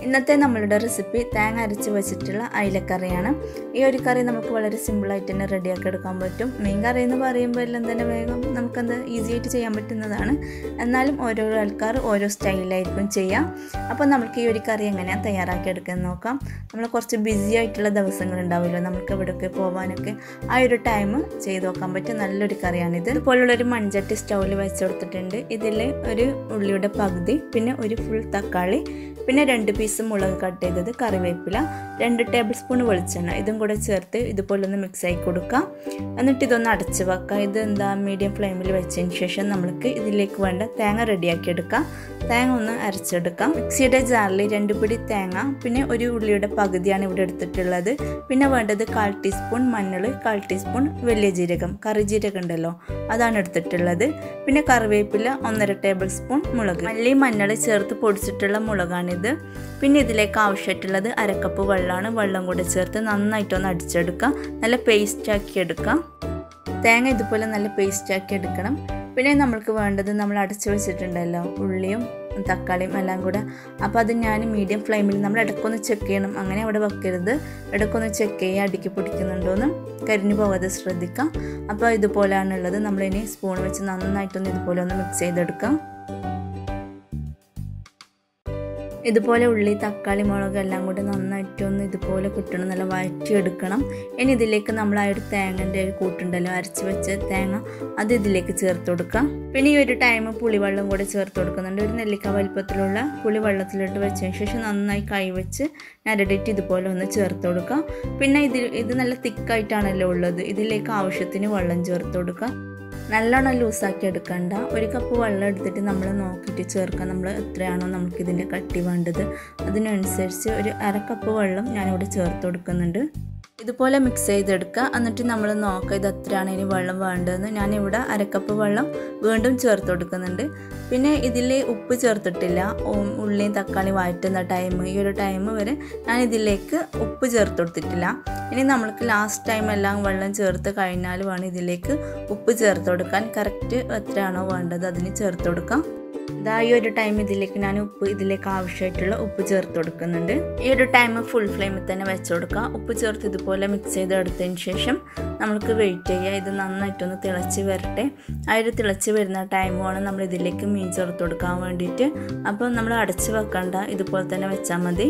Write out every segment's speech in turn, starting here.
ഇന്നത്തെ നമ്മളുടെ റെസിപ്പി തേങ്ങ അരച്ച് വെച്ചിട്ടുള്ള അയിലക്കറിയാണ് ഈ ഒരു കറി നമുക്ക് വളരെ സിമ്പിളായിട്ട് തന്നെ റെഡിയാക്കി എടുക്കാൻ പറ്റും മീൻ കറി എന്ന് പറയുമ്പോൾ എല്ലാം തന്നെ വേഗം നമുക്കെന്ത് ഈസി ആയിട്ട് ചെയ്യാൻ പറ്റുന്നതാണ് എന്നാലും ഓരോരോ ആൾക്കാർ ഓരോ സ്റ്റൈലായിരിക്കും ചെയ്യാം അപ്പോൾ നമുക്ക് ഈ ഒരു കറി എങ്ങനെയാണ് തയ്യാറാക്കി എടുക്കാൻ നോക്കാം നമ്മൾ കുറച്ച് ബിസി ആയിട്ടുള്ള ദിവസങ്ങൾ ഉണ്ടാവുമല്ലോ നമുക്ക് എവിടെയൊക്കെ പോകാനൊക്കെ ആ ഒരു ടൈം ചെയ്ത് നോക്കാൻ പറ്റിയ നല്ലൊരു കറിയാണിത് ഇതുപോലുള്ളൊരു മൺചട്ടി സ്റ്റൗവിൽ വെച്ച് കൊടുത്തിട്ടുണ്ട് ഇതിൽ ഒരു ഉള്ളിയുടെ പകുതി പിന്നെ ഒരു ഫുൾ തക്കാളി പിന്നെ രണ്ട് പീസ് മുളക് കട്ട് ചെയ്തത് കറിവേപ്പില രണ്ട് ടേബിൾ സ്പൂൺ വെളിച്ചെണ്ണ ഇതും കൂടെ ചേർത്ത് ഇതുപോലെ ഒന്ന് മിക്സ് ആക്കി കൊടുക്കാം എന്നിട്ട് ഇതൊന്ന് അടച്ച് വെക്കാം ഇത് എന്താ മീഡിയം ഫ്ലെയിമിൽ വെച്ചതിന് ശേഷം നമ്മൾക്ക് ഇതിലേക്ക് വേണ്ട തേങ്ങ റെഡിയാക്കി എടുക്കാം തേങ്ങ ഒന്ന് അരച്ചെടുക്കാം മിക്സിയുടെ ജാറിൽ രണ്ട് പിടി തേങ്ങ പിന്നെ ഒരു ഉള്ളിയുടെ പകുതിയാണ് ഇവിടെ എടുത്തിട്ടുള്ളത് പിന്നെ വേണ്ടത് കാൽ ടീസ്പൂൺ മഞ്ഞൾ കാൽ ടീസ്പൂൺ വലിയ ജീരകം കറി ജീരകം ഉണ്ടല്ലോ അതാണ് എടുത്തിട്ടുള്ളത് പിന്നെ കറിവേപ്പില ഒന്നര ടേബിൾ സ്പൂൺ മുളക് മല്ലി മഞ്ഞൾ ചേർത്ത് പൊടിച്ചിട്ടുള്ള മുളകാണിത് പിന്നെ ഇതിലേക്ക് ആവശ്യമായിട്ടുള്ളത് അരക്കപ്പ് വെള്ളമാണ് വെള്ളം കൂടെ ചേർത്ത് നന്നായിട്ടൊന്ന് അടിച്ചെടുക്കാം നല്ല പേസ്റ്റ് ആക്കി എടുക്കാം തേങ്ങ ഇതുപോലെ നല്ല പേസ്റ്റ് ആക്കി എടുക്കണം പിന്നെ നമ്മൾക്ക് വേണ്ടത് നമ്മൾ അടച്ചു വെച്ചിട്ടുണ്ടല്ലോ ഉള്ളിയും തക്കാളിയും എല്ലാം കൂടെ അപ്പോൾ അത് ഞാൻ മീഡിയം ഫ്ലെയിമിൽ നമ്മൾ ഇടയ്ക്കൊന്ന് ചെക്ക് ചെയ്യണം അങ്ങനെ അവിടെ വെക്കരുത് ഇടയ്ക്കൊന്ന് ചെക്ക് ചെയ്യുക അടുക്കി പിടിക്കുന്നുണ്ടോയെന്ന് കരിഞ്ഞു പോകാതെ ശ്രദ്ധിക്കാം അപ്പോൾ ഇതുപോലെയാണുള്ളത് നമ്മളിനി സ്പൂൺ വെച്ച് നന്നായിട്ടൊന്ന് ഇതുപോലെ ഒന്ന് മിക്സ് ചെയ്തെടുക്കാം ഇതുപോലെ ഉള്ളി തക്കാളി മുളക് എല്ലാം കൂടി നന്നായിട്ടൊന്ന് ഇതുപോലെ കിട്ടണം നല്ല വഴറ്റിയെടുക്കണം ഇനി ഇതിലേക്ക് നമ്മൾ ആ ഒരു തേങ്ങൻ്റെ ഒരു കൂട്ടുണ്ടല്ലോ അരച്ച് വെച്ച തേങ്ങ അത് ഇതിലേക്ക് ചേർത്ത് കൊടുക്കാം പിന്നെ ഈ ഒരു ടൈം പുളിവെള്ളം കൂടെ ചേർത്ത് കൊടുക്കുന്നുണ്ട് ഒരു നെല്ലിക്ക വലുപ്പത്തിലുള്ള പുളിവെള്ളത്തിലിട്ട് വെച്ചതിന് ശേഷം നന്നായി കൈവച്ച് ഞരടിയിട്ട് ഇതുപോലെ ഒന്ന് ചേർത്ത് കൊടുക്കാം പിന്നെ ഇതിൽ ഇത് നല്ല തിക്കായിട്ടാണല്ലോ ഉള്ളത് ഇതിലേക്ക് ആവശ്യത്തിന് വെള്ളം ചേർത്ത് കൊടുക്കാം നല്ലോണം ലൂസാക്കി എടുക്കണ്ട ഒരു കപ്പ് വെള്ളം എടുത്തിട്ട് നമ്മൾ നോക്കിയിട്ട് ചേർക്കാം നമ്മൾ എത്രയാണോ നമുക്ക് ഇതിൻ്റെ കട്ടി വേണ്ടത് അതിനനുസരിച്ച് ഒരു അര കപ്പ് വെള്ളം ഞാനിവിടെ ചേർത്ത് കൊടുക്കുന്നുണ്ട് ഇതുപോലെ മിക്സ് ചെയ്തെടുക്കുക എന്നിട്ട് നമ്മൾ നോക്കുക ഇത് എത്രയാണ് ഇനി വെള്ളം വേണ്ടതെന്ന് ഞാനിവിടെ അരക്കപ്പ് വെള്ളം വീണ്ടും ചേർത്ത് കൊടുക്കുന്നുണ്ട് പിന്നെ ഇതിൽ ഉപ്പ് ചേർത്തിട്ടില്ല ഉള്ളിയും തക്കാളി വഴറ്റുന്ന ടൈം ഈ ഒരു ടൈം വരെ ഞാൻ ഇതിലേക്ക് ഉപ്പ് ചേർത്ത് കൊടുത്തിട്ടില്ല ഇനി നമ്മൾക്ക് ലാസ്റ്റ് ടൈം എല്ലാം വെള്ളം ചേർത്ത് കഴിഞ്ഞാൽ വേണം ഇതിലേക്ക് ഉപ്പ് ചേർത്ത് കൊടുക്കാൻ കറക്റ്റ് എത്രയാണോ വേണ്ടത് അതിന് ചേർത്ത് കൊടുക്കാം ഇതാ ഈ ഒരു ടൈം ഇതിലേക്ക് ഞാൻ ഉപ്പ് ഇതിലേക്ക് ആവശ്യമായിട്ടുള്ള ഉപ്പ് ചേർത്ത് കൊടുക്കുന്നുണ്ട് ഈ ഒരു ടൈം ഫുൾ ഫ്ലെയിമിൽ തന്നെ വെച്ച് കൊടുക്കുക ഉപ്പ് ചേർത്ത് ഇതുപോലെ മിക്സ് ചെയ്ത് എടുത്തതിന് ശേഷം നമുക്ക് വെയിറ്റ് ചെയ്യുക ഇത് നന്നായിട്ടൊന്ന് തിളച്ച് വരട്ടെ ആ ഒരു തിളച്ച് വരുന്ന ടൈമാണ് നമ്മൾ ഇതിലേക്ക് മീൻ ചേർത്ത് കൊടുക്കാൻ വേണ്ടിയിട്ട് അപ്പോൾ നമ്മൾ അടച്ച് വെക്കണ്ട ഇതുപോലെ തന്നെ വെച്ചാൽ മതി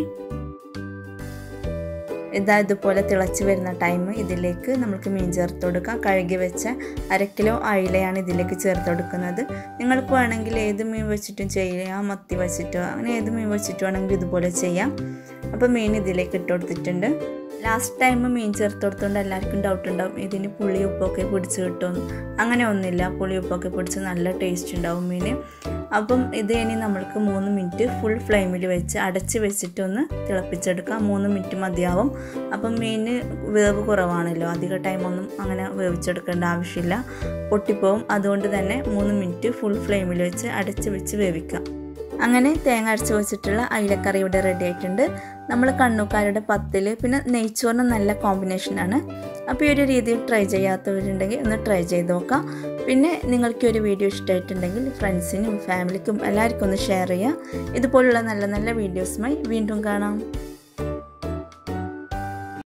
ഇതാ ഇതുപോലെ തിളച്ച് വരുന്ന ടൈം ഇതിലേക്ക് നമുക്ക് മീൻ ചേർത്ത് കൊടുക്കാം കഴുകി വെച്ച അര കിലോ അയിലയാണ് ഇതിലേക്ക് ചേർത്ത് കൊടുക്കുന്നത് നിങ്ങൾക്ക് വേണമെങ്കിൽ ഏത് മീൻ വെച്ചിട്ടും ചെയ്യാം മത്തി വെച്ചിട്ടോ അങ്ങനെ ഏത് മീൻ വെച്ചിട്ട് വേണമെങ്കിൽ ഇതുപോലെ ചെയ്യാം അപ്പോൾ മീൻ ഇതിലേക്ക് ഇട്ട് കൊടുത്തിട്ടുണ്ട് ലാസ്റ്റ് ടൈം മീൻ ചേർത്ത് കൊടുത്തുകൊണ്ട് എല്ലാവർക്കും ഡൗട്ട് ഉണ്ടാവും ഇതിന് പുളി ഉപ്പൊക്കെ പിടിച്ച് കിട്ടും അങ്ങനെ ഒന്നുമില്ല പുളി ഉപ്പൊക്കെ പിടിച്ച് നല്ല ടേസ്റ്റ് ഉണ്ടാവും മീൻ അപ്പം ഇത് ഇനി നമ്മൾക്ക് മൂന്ന് മിനിറ്റ് ഫുൾ ഫ്ലെയിമിൽ വെച്ച് അടച്ച് വെച്ചിട്ട് ഒന്ന് തിളപ്പിച്ചെടുക്കാം മൂന്ന് മിനിറ്റ് മതിയാവും അപ്പം മീൻ വേവ് കുറവാണല്ലോ അധിക ടൈമൊന്നും അങ്ങനെ വേവിച്ചെടുക്കേണ്ട ആവശ്യമില്ല പൊട്ടിപ്പോവും അതുകൊണ്ട് തന്നെ മൂന്ന് മിനിറ്റ് ഫുൾ ഫ്ലെയിമിൽ വെച്ച് അടച്ച് വെച്ച് വേവിക്കാം അങ്ങനെ തേങ്ങ അരച്ച് വെച്ചിട്ടുള്ള അയിലക്കറി ഇവിടെ റെഡി ആയിട്ടുണ്ട് നമ്മൾ കണ്ണൂക്കാരുടെ പത്തിൽ പിന്നെ നെയ്ച്ചോറിന് നല്ല കോമ്പിനേഷനാണ് അപ്പോൾ ഈ ഒരു രീതിയിൽ ട്രൈ ചെയ്യാത്തവരുണ്ടെങ്കിൽ ഒന്ന് ട്രൈ ചെയ്ത് നോക്കാം പിന്നെ നിങ്ങൾക്ക് ഒരു വീഡിയോ ഇഷ്ടമായിട്ടുണ്ടെങ്കിൽ ഫ്രണ്ട്സിനും ഫാമിലിക്കും എല്ലാവർക്കും ഒന്ന് ഷെയർ ചെയ്യുക ഇതുപോലുള്ള നല്ല നല്ല വീഡിയോസുമായി വീണ്ടും കാണാം